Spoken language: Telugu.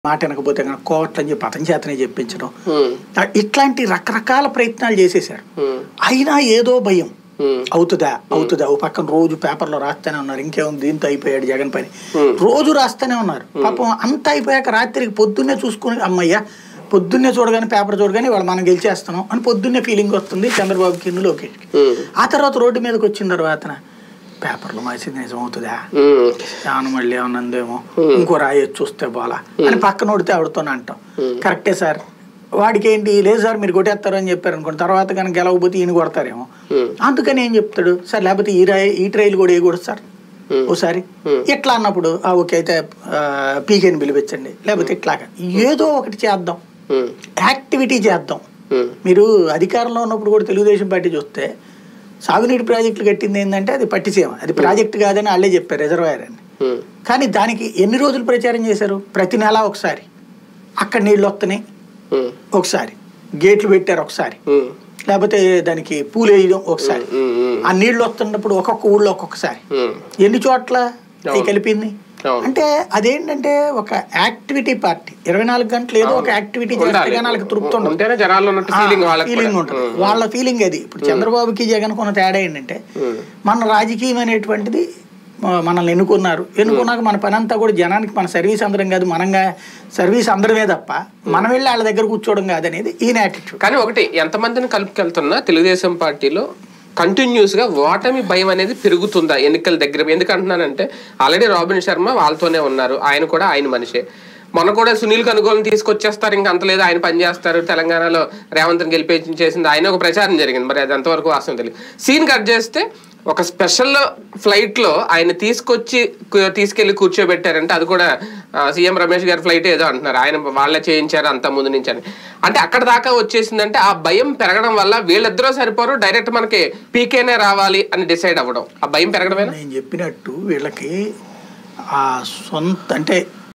మాట వినకపోతే కనుక కోట్లు అని చెప్పి అతని చేతనే చెప్పించడం ఉమ్, ఆ, ఇట్లాంటి రకరకాల ప్రయత్నాలు చేసేసారు ఉమ్, అయినా ఏదో భయం ఉమ్, అవుతుందా అవుతుందా ఓ పక్కన రోజు పేపర్లో రాస్తూనే ఉన్నారు ఇంకేముంది దీంతో అయిపోయాడు జగన్ పని Hmm. రోజు రాస్తూనే ఉన్నారు పాపం అంత అయిపోయాక రాత్రికి పొద్దున్నే చూసుకుని అమ్మయ్య పొద్దున్నే చూడగానే పేపర్ చూడగానే వాళ్ళు మనం గెలిచేస్తున్నాం అని పొద్దున్నే ఫీలింగ్ వస్తుంది చంద్రబాబుకి లోకేష్కి ఉమ్, ఆ తర్వాత రోడ్డు మీదకి వచ్చిన తర్వాత పేపర్లో మాసింది నిజం అవుతుందా ఉమ్, ఏమన్నా మళ్ళీ ఏమన్నందేమో ఇంకో రాయొచ్చు చూస్తే పోలా అని పక్కన కొడితే ఆవిడతోనే అంటాం కరెక్టే సార్ వాడికి ఏంటి లేదు సార్ మీరు కొట్టేస్తారు అని చెప్పారు అనుకోండి తర్వాత కనుక గెలవకపోతే ఈయన కొడతారేమో ఉమ్, అందుకని ఏం చెప్తాడు సార్ లేకపోతే ఈ రాయి ఈ ట్రైల్ కూడా వేయకూడదు సార్ Hmm. ఓసారి ఇట్లా అన్నప్పుడు ఆ ఓకే అయితే పీకేని పిలిపించండి లేకపోతే ఇట్లాగా ఏదో ఒకటి చేద్దాం ఉమ్, యాక్టివిటీ చేద్దాం ఉమ్, మీరు అధికారంలో ఉన్నప్పుడు కూడా తెలుగుదేశం పార్టీ చూస్తే సాగునీటి ప్రాజెక్టులు కట్టింది ఏంటంటే అది పట్టిసీమ అది ప్రాజెక్ట్ కాదని వాళ్ళే చెప్పారు రిజర్వాయర్ అని ఉమ్, కానీ దానికి ఎన్ని రోజులు ప్రచారం చేశారు ప్రతి నెల ఒకసారి అక్కడ నీళ్ళు వస్తున్నాయి ఉమ్, ఒకసారి గేట్లు పెట్టారు ఒకసారి ఉమ్, లేకపోతే దానికి పూలు వేయడం ఒకసారి ఉమ్, ఉమ్, ఆ నీళ్లు వస్తున్నప్పుడు ఒక్కొక్క ఊళ్ళో ఒక్కొక్కసారి ఉమ్, ఎన్ని చోట్ల ఇది అవును. కలిపింది అవును. అంటే అదేంటంటే ఒక యాక్టివిటీ పార్టీ ఇరవై నాలుగు గంటలు ఏదో ఒక యాక్టివిటీ చేస్తే ఉండాలి. కానీ వాళ్ళకి తృప్తి ఉండదు ఉంటేనే జనాల్లో ఉన్నట్టు ఫీలింగ్ వాళ్ళకి ఫీలింగ్ కూడా. ఉంటుంది వాళ్ళ ఫీలింగ్ అది ఇప్పుడు చంద్రబాబుకి జగన్ కొన్న తేడా ఏంటంటే ఉమ్, మన రాజకీయం అనేటువంటిది ఆ, మనల్ని ఎన్నుకున్నారు ఎన్నుకున్నాక మన పని అంతా కూడా జనానికి మన సర్వీస్ అందరం కాదు మనంగా సర్వీస్ అందరమే తప్ప మనం వెళ్ళి వాళ్ళ దగ్గర కూర్చోవడం కాదనేది ఈయన యాటిట్యూడ్ కానీ ఒకటి ఎంతమందిని కలుపుకెళ్తున్నా తెలుగుదేశం పార్టీలో కంటిన్యూస్ గా ఓటమి భయం అనేది పెరుగుతుందా ఎన్నికల దగ్గర ఎందుకు అంటున్నానంటే ఆల్రెడీ రాబిన్ శర్మ వాళ్ళతోనే ఉన్నారు ఆయన కూడా ఆయన మనిషే మొన్న కూడా సునీల్ కనుగోలు తీసుకొచ్చేస్తారు ఇంకా అంత లేదు ఆయన పని చేస్తారు తెలంగాణలో రేవంత్ గెలిపి చేసింది ఆయన ఒక ప్రచారం జరిగింది మరి అది ఎంతవరకు వాస్తవం తెలియదు సీన్ కట్ చేస్తే ఒక స్పెషల్ ఫ్లైట్ లో ఆయన తీసుకొచ్చి కు- తీసుకెళ్లి కూర్చోబెట్టారంటే అది కూడా ఆ, సీఎం రమేష్ గారి ఫ్లైట్ ఏదో అంటున్నారు ఆయన వాళ్ళే చేయించారు అంత ముందు నుంచి అని అంటే అక్కడ దాకా వచ్చేసిందంటే ఆ భయం పెరగడం వల్ల వీళ్ళిద్దరూ సరిపోరు డైరెక్ట్ మనకి పీకేనే రావాలి అని డిసైడ్ అవ్వడం ఆ భయం పెరగడమేనా నేను చెప్పినట్టు వీళ్ళకి ఆ సొంత అంటే